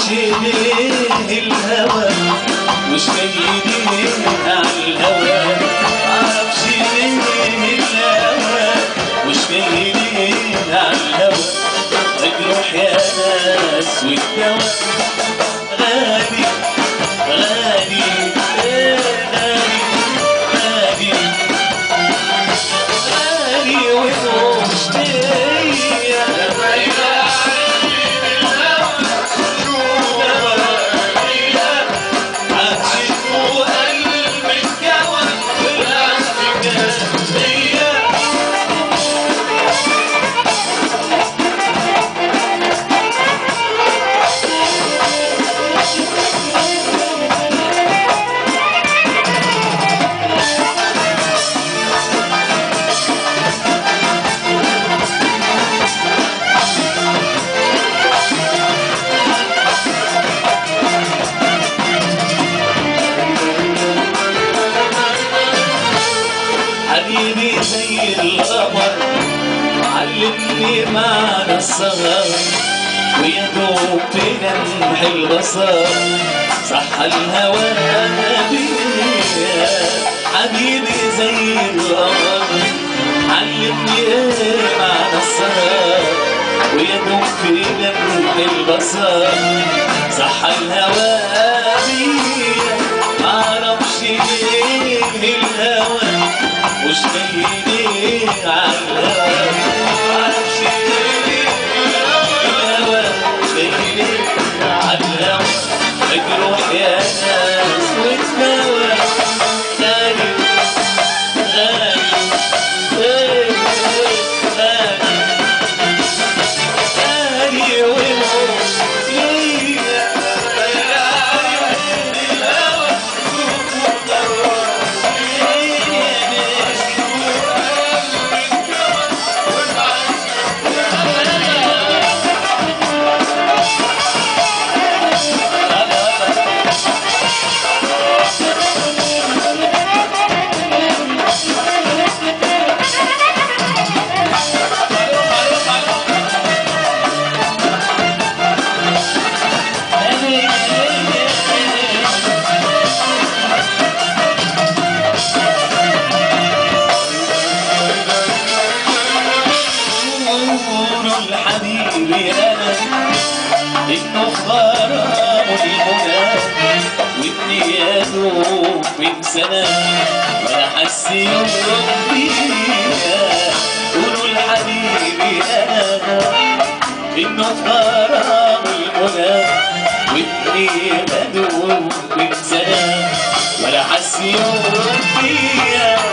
ليه الهوى مش جاي ليه على الهوى معرفش ليه الهوى مش جاي ليه على الهوى اجرح يا ناس والدواء غالي غالي إيه غالي غالي غالي ومش ليا عاشق وقلبي الجوى والعشق ليا حبيبي زي القمر علمني معنى السهر ويا دوب بلمح البصر صح الهوى بيا حبيبي زي القمر علمني ايه معنى السهر ويا دوب بلمح البصر صح الهوى بيا معرفش ليه الهوى مش جاي ليه على الهوى معرفش ليه الهوى مش جاي ليه على الهوى مجروح يا ناس والهوى غالي غالي إيه غالي غالي ومش ليا الهوى قولوا لحبيبي انا انه غرام المنى واني يا دوب من سنه ولا حس يوم بيا قولوا لحبيبي انا انه غرام المنى واني يا دوب من سنه ولا حس يوم بيا